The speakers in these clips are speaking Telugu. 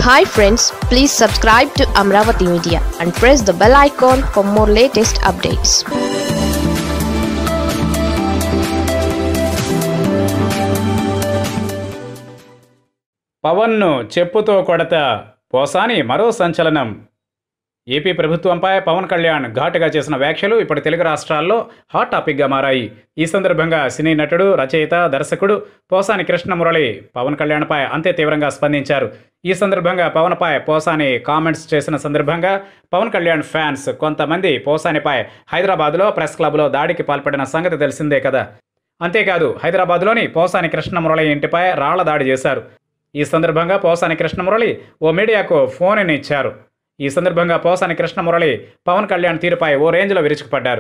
hi friends please subscribe to Amaravati media and press the bell icon for more latest updates పవన్ను చెప్పుతో కొడత పోసాని మరో సంచలనం ఏపీ ప్రభుత్వంపై పవన్ కళ్యాణ్ ఘాటుగా చేసిన వ్యాఖ్యలు ఇప్పుడు తెలుగు రాష్ట్రాల్లో హాట్ టాపిక్గా మారాయి ఈ సందర్భంగా సినీ నటుడు రచయిత దర్శకుడు పోసాని కృష్ణమురళి పవన్ కళ్యాణ్పై అంతే తీవ్రంగా స్పందించారు ఈ సందర్భంగా పవన్పై పోసాని కామెంట్స్ చేసిన సందర్భంగా పవన్ కళ్యాణ్ ఫ్యాన్స్ కొంతమంది పోసానిపై హైదరాబాద్లో ప్రెస్ క్లబ్లో దాడికి పాల్పడిన సంగతి తెలిసిందే కదా అంతేకాదు హైదరాబాద్లోని పోసాని కృష్ణమురళి ఇంటిపై రాళ్ల దాడి చేశారు ఈ సందర్భంగా పోసాని కృష్ణమురళి ఓ మీడియాకు ఫోన్ ఇచ్చారు ఈ సందర్భంగా పోసాని కృష్ణమురళి పవన్ కళ్యాణ్ తీరుపై ఓ రేంజ్లో విరుచుకుపడ్డారు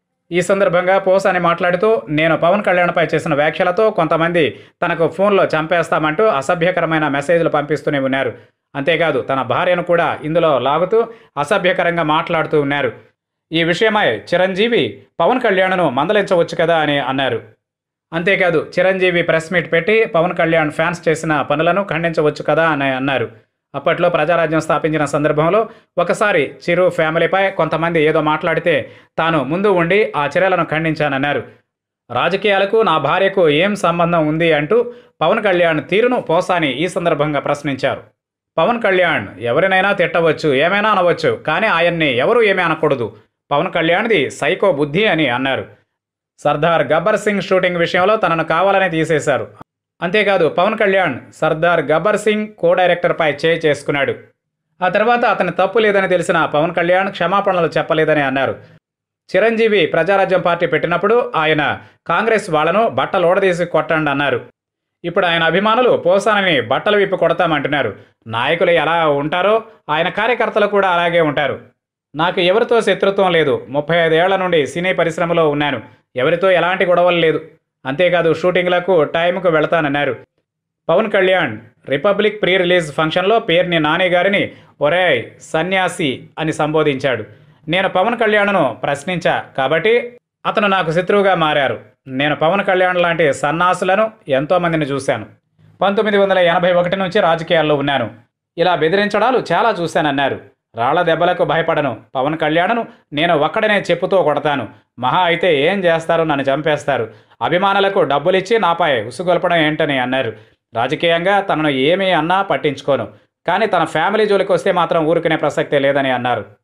ఈ సందర్భంగా పోసాని మాట్లాడుతూ నేను పవన్ కళ్యాణ్పై చేసిన వ్యాఖ్యలతో కొంతమంది తనకు ఫోన్లో చంపేస్తామంటూ అసభ్యకరమైన మెసేజ్లు పంపిస్తూనే ఉన్నారు అంతేకాదు తన భార్యను కూడా ఇందులో లాగుతూ అసభ్యకరంగా మాట్లాడుతూ ఉన్నారు ఈ విషయమై చిరంజీవి పవన్ కళ్యాణ్ను మందలించవచ్చు కదా అని అన్నారు అంతేకాదు చిరంజీవి ప్రెస్ మీట్ పెట్టి పవన్ కళ్యాణ్ ఫ్యాన్స్ చేసిన పనులను ఖండించవచ్చు కదా అని అన్నారు అప్పట్లో ప్రజారాజ్యం స్థాపించిన సందర్భంలో ఒకసారి చిరు ఫ్యామిలీపై కొంతమంది ఏదో మాట్లాడితే తాను ముందు ఉండి ఆ చర్యలను ఖండించానన్నారు రాజకీయాలకు నా భార్యకు ఏం సంబంధం ఉంది అంటూ పవన్ కళ్యాణ్ తీరును పోసాని ఈ సందర్భంగా ప్రశ్నించారు పవన్ కళ్యాణ్ ఎవరినైనా తిట్టవచ్చు ఏమైనా అనవచ్చు కానీ ఆయన్ని ఎవరూ ఏమీ అనకూడదు పవన్ కళ్యాణ్ది సైకో బుద్ధి అని అన్నారు సర్దార్ గబ్బర్ సింగ్ షూటింగ్ విషయంలో తనను కావాలనే తీసేశారు అంతేకాదు పవన్ కళ్యాణ్ సర్దార్ గబ్బర్ సింగ్ కో డైరెక్టర్పై చేయి చేసుకున్నాడు ఆ తర్వాత అతని తప్పు లేదని తెలిసిన పవన్ కళ్యాణ్ క్షమాపణలు చెప్పలేదని అన్నారు చిరంజీవి ప్రజారాజ్యం పార్టీ పెట్టినప్పుడు ఆయన కాంగ్రెస్ వాళ్లను బట్టలు ఓడదీసి కొట్టండి అన్నారు ఇప్పుడు ఆయన అభిమానులు పోసానని బట్టలు విప్పి కొడతామంటున్నారు నాయకులు ఎలా ఉంటారో ఆయన కార్యకర్తలు కూడా అలాగే ఉంటారు నాకు ఎవరితో శత్రుత్వం లేదు ముప్పై ఐదేళ్ల నుండి సినీ పరిశ్రమలో ఉన్నాను ఎవరితో ఎలాంటి గొడవలు లేదు అంతేకాదు షూటింగ్లకు టైంకు వెళతానన్నారు Pawan Kalyan republic pre release ఫంక్షన్లో పేర్ని నాని గారిని ఒరే సన్యాసి అని సంబోధించాడు నేను పవన్ కళ్యాణ్ను ప్రశ్నించా కాబట్టి అతను నాకు శత్రువుగా మారారు నేను పవన్ కళ్యాణ్ లాంటి సన్నాసులను ఎంతోమందిని చూశాను పంతొమ్మిది వందల ఎనభై ఒకటి నుంచి రాజకీయాల్లో ఉన్నాను ఇలా బెదిరించడాలు చాలా చూశానన్నారు రాళ్ల దెబ్బలకు భయపడను పవన్ కళ్యాణ్ను నేను ఒక్కడనే చెప్పుతో కొడతాను మహా అయితే ఏం చేస్తారు నన్ను చంపేస్తారు అభిమానులకు డబ్బులిచ్చి నాపై ఉసుగొల్పడం ఏంటని అన్నారు రాజకీయంగా తనను ఏమీ అన్నా పట్టించుకోను కానీ తన ఫ్యామిలీ జోలికి వస్తే మాత్రం ఊరుకునే ప్రసక్తే లేదని అన్నారు